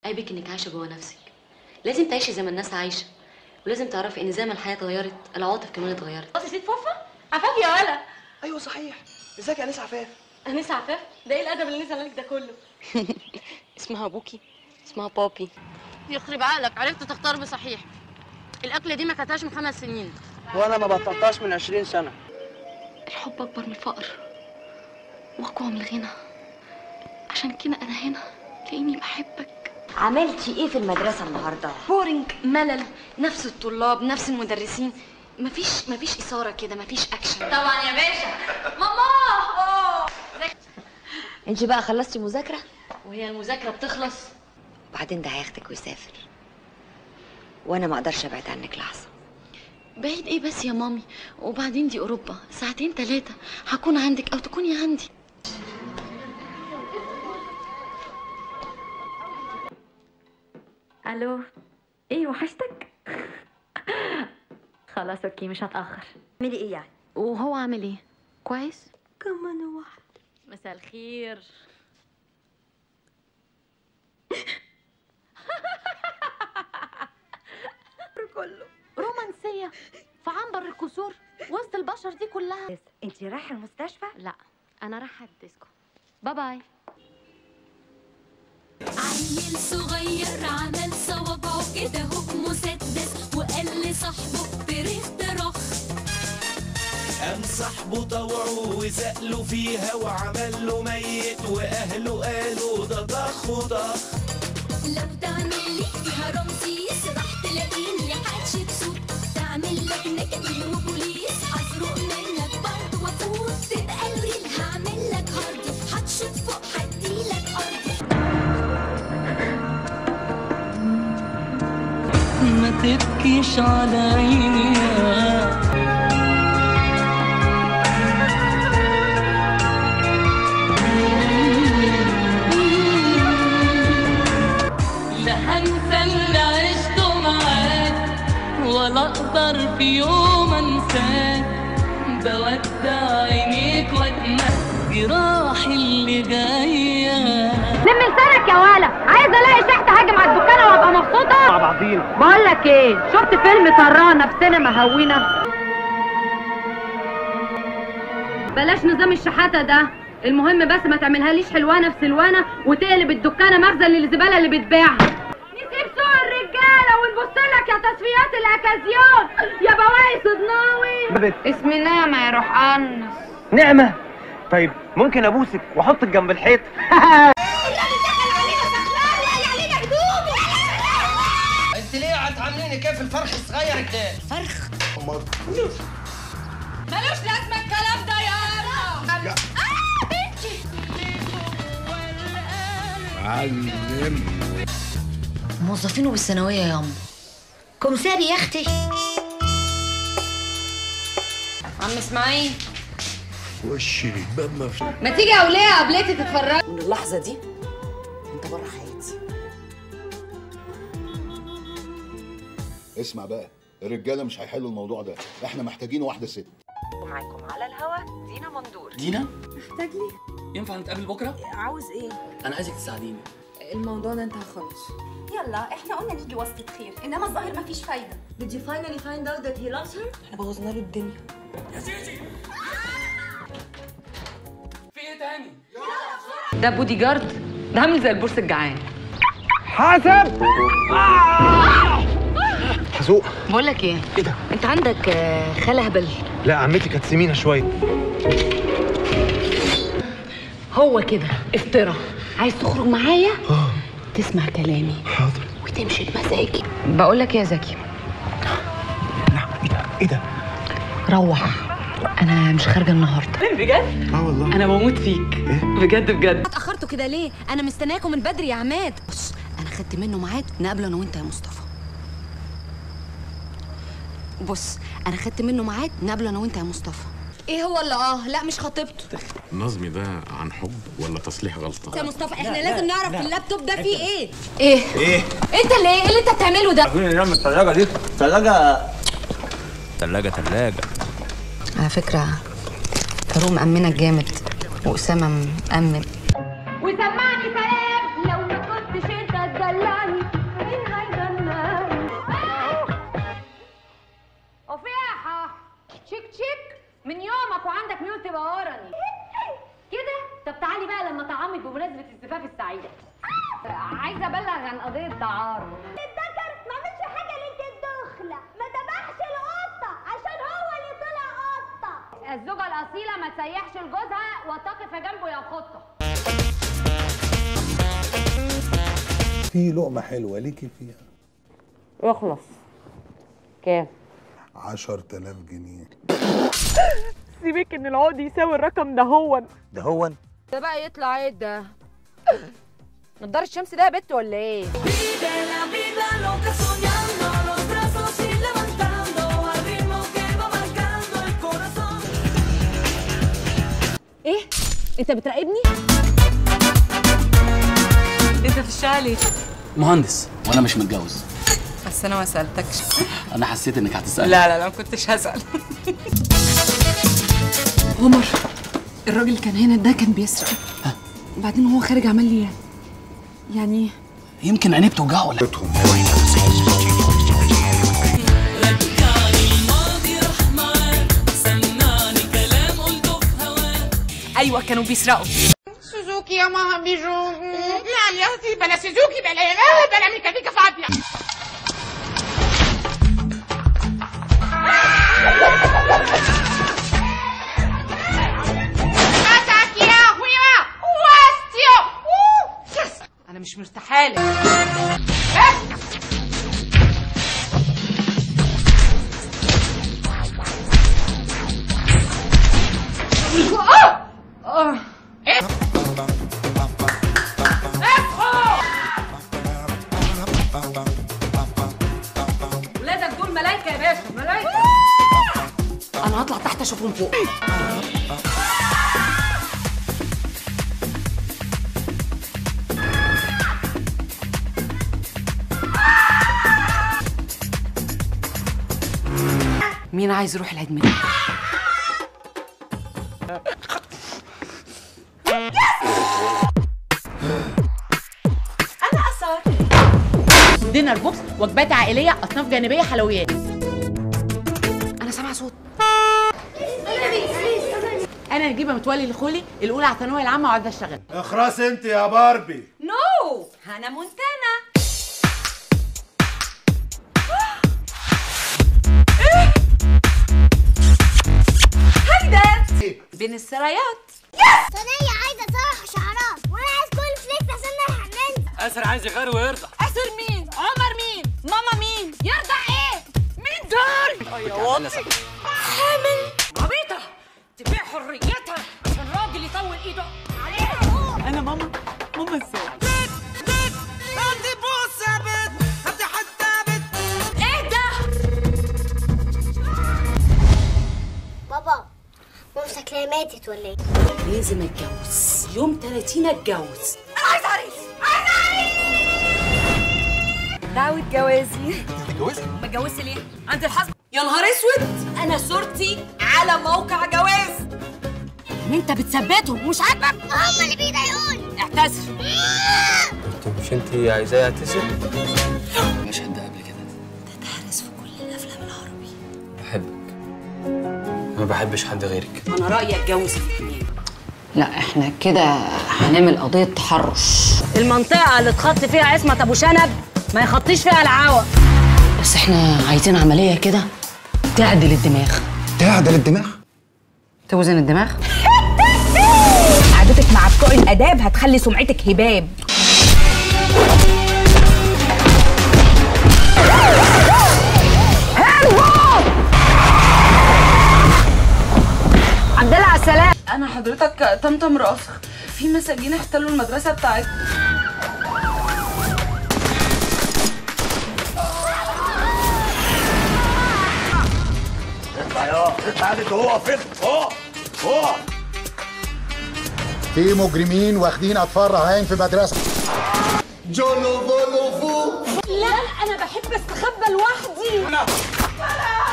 عيبك انك عايشه جوه نفسك لازم تعيشي زي ما الناس عايشه ولازم تعرفي ان زي ما الحياه اتغيرت العواطف كمان اتغيرت بصي سيد فوفا عفاف يا ولا ايوه صحيح ازيك يا انسه عفاف انسه عفاف ده ايه الادب اللي نزل عليك ده كله اسمها ابوكي اسمها بابي يخرب عقلك عرفت تختار بصحيح الاكله دي ما كانتهاش من خمس سنين وانا ما بطلتهاش من 20 سنه الحب اكبر من الفقر واقوى من الغنى عشان كده انا هنا لاني بحبك عملتي ايه في المدرسه النهارده بورينج ملل نفس الطلاب نفس المدرسين مفيش مفيش اثاره كده مفيش اكشن طبعا يا باشا ماما انت بقى خلصتي مذاكره وهي المذاكره بتخلص وبعدين ده هياخدك ويسافر وانا ما اقدرش ابعد عنك لحظه بعيد ايه بس يا مامي وبعدين دي اوروبا ساعتين ثلاثه هكون عندك او تكوني عندي الو ايه وحشتك خلاص اوكي مش هتاخر اعملي ايه يعني وهو عامل ايه كويس كمان واحد مساء الخير كله رومانسيه في عنبر الكسور وسط البشر دي كلها انت رايحه المستشفى لا انا رايحه الديسكو باي باي عيل صغير عمل صوابعه كده هو مسدس وقال لصاحبه بريخ برخ قام صاحبه طوعه وسأله فيها وعمل له ميت واهله قالوا ده طخ وطخ لو تعمل لي فيها رمسيس راح تلاقيني هتشبسوت تعمل لك نكد وبوليس هسرق منك برضه وافوت تبقى الريل هعمل لك هارد هتشوط فوق هديلك ارض ما تبكيش على عيني لا هنسى اللي عشته معاك ولا اقدر في يوم انساك بودع عينيك واتمنى جراحي اللي جايه لم لسانك يا ولا عايزه الاقي شحت هاجم على الدكانه وابقى مبسوطه مع بعضينا بقول لك ايه شفت فيلم طرانه في سينما هوينا بلاش نظام الشحاته ده المهم بس ما تعملها ليش حلوانه في سلوانه وتقلب الدكانه مخزن للزباله اللي بتبيعها نسيب سوق الرجاله ونبص لك يا تصفيات الاكازيون يا بواقي صدناوي اسمي نعمه يا روح انس نعمه طيب ممكن ابوسك واحطك جنب الحيط انت ليه هتعامليني كيف الفرخ الصغير كده؟ ملوش لازمه الكلام ده يا قرع موظفينه بالثانويه يا ام كمثاري يا اختي عم اسماعيل وشي الباب مفتوح ما تيجي يا وليه قبلتي تتفرجي من اللحظه دي انت بره حياتي اسمع بقى الرجاله مش هيحلوا الموضوع ده احنا محتاجين واحده ست ومعاكم على الهوا دينا مندور دينا محتاج لي ينفع نتقابل بكره عاوز ايه انا عايزك تساعديني الموضوع ده انتهى خالص يلا احنا قلنا نيجي وسط خير انما الظاهر مفيش فايده Did you finally find out that he loves her؟ احنا بوظنا له الدنيا في ايه تاني ده بودي جارد ده عامل زي البورس الجعان حسب حزوق بقول لك ايه ايه ده انت عندك آه، خاله هبل لا عمتي كانت سمينه شويه هو كده افترى عايز تخرج معايا تسمع كلامي حاضر وتمشي بمزاجي بقول لك يا زكي لا ايه ده ايه ده روح انا مش خارجه النهارده بجد اه والله انا بموت فيك بجد بجد اتاخرتوا كده ليه انا مستناكم من بدري يا عماد بص انا خدت منه ميعاد نقابله انا وانت يا مصطفى بص انا خدت منه ميعاد نقابله انا وانت يا مصطفى ايه هو اللي اه لا مش خطيبته نظمي ده عن حب ولا تصليح غلطة؟ يا مصطفى احنا لازم نعرف في اللابتوب ده فيه ايه ايه ايه انت اللي ايه اللي انت بتعمله ده فين نعمل الثلاجه دي الثلاجه تلاجة تلاجة على فكره كروم مأمنك جامد واسامه مأمن وسمعني سلام لو ما كنتش انت تدلعني عايزه ابلغ عن قضيه تعارض الذكر ما عملش حاجه ليله الدخله ما ذبحش القطه عشان هو اللي طلع قطه الزوجه الاصيله ما تسيحش لجوزها وتقف جنبه يا خطه في لقمة حلوة ليكي فيها اخلص كام 10000 جنيه سيبك ان العقد يساوي الرقم ده هو ده هو ده بقى يطلع ايه ده نضاره الشمس ده يا بت ولا ايه Vive la vida loca soñando, los brazos y levantando al ritmo que va marcando el corazón. ايه انت بتراقبني انت بتشتغل ايه؟ مهندس وانا مش متجوز بس انا ما سالتكش انا حسيت انك هتسال لا لا لا ما كنتش هسال عمر الراجل اللي كان هنا ده كان بيسرق وبعدين هو خارج عمل لي يعني يمكن عينيه بتوجعه ولا ايوه كانوا بيسرقوا سوزوكي يا ماما بيجو لا يا اختي بلا سوزوكي بلا لا بلا ميكانيكا فاضيه أتاك يا أخويا واستيو أوه، يس انا مش مرتاحه لك آه. آه. إيه؟ ولادك دول ملايكه يا باشا ملايكه انا هطلع تحت اشوفهم فوق مين عايز يروح العيد ميلاد؟ أنا أسار دينر بوكس وجبات عائليه اصناف جانبيه حلويات انا سامعه صوت انا نجيبه متولي الخولي الاولى على الثانويه العامه وعايزه اشتغل اخرس انت يا باربي نو هانا مونتانا هيدا بين السرايات ثانية عايزة أسرح شعرات وأنا عايز كل فليكس عشان أنا حملت اسر عايز يغير ويرضى اسر مين عمر مين ماما مين يرضع ايه مين دول يا واطي حامل عبيطه تبيع حريتها عشان راجل يطول ايده عليها انا ماما ماما ازاي ايه ده بابا ماما شكلها ماتت ولا إيه؟ لازم اتجوز يوم 30 اتجوز انا عايز عريس عايز عريس دعوة جوازي اتجوزت؟ ما اتجوزت ليه؟ عند الحظ يا نهار اسود انا صورتي على موقع جواز يعني انت بتثبتهم مش عاجبك هما اللي بيضايقوني اعتذر مش انت عايزاه يعتذر؟ المشهد ده قبل كده تتهرس في كل الافلام العربي بحبك ما بحبش حد غيرك انا رايي اتجوز لا احنا كده هنعمل قضيه تحرش المنطقة اللي اتخط فيها عصمة ابو شنب ما يخطيش فيها العوى بس احنا عايزين عمليه كده تعدل الدماغ تعدل الدماغ توزن الدماغ قعدتك مع بتوع الاداب هتخلي سمعتك هباب عبد الله على السلامة انا حضرتك طمطم راسخ في مساجين احتلوا المدرسه بتاعتنا اطلع يا اطلع انت هو فين فوق فوق في مجرمين واخدين اطفال رهاين في مدرسه جولو بولو فو لا انا بحب استخبى لوحدي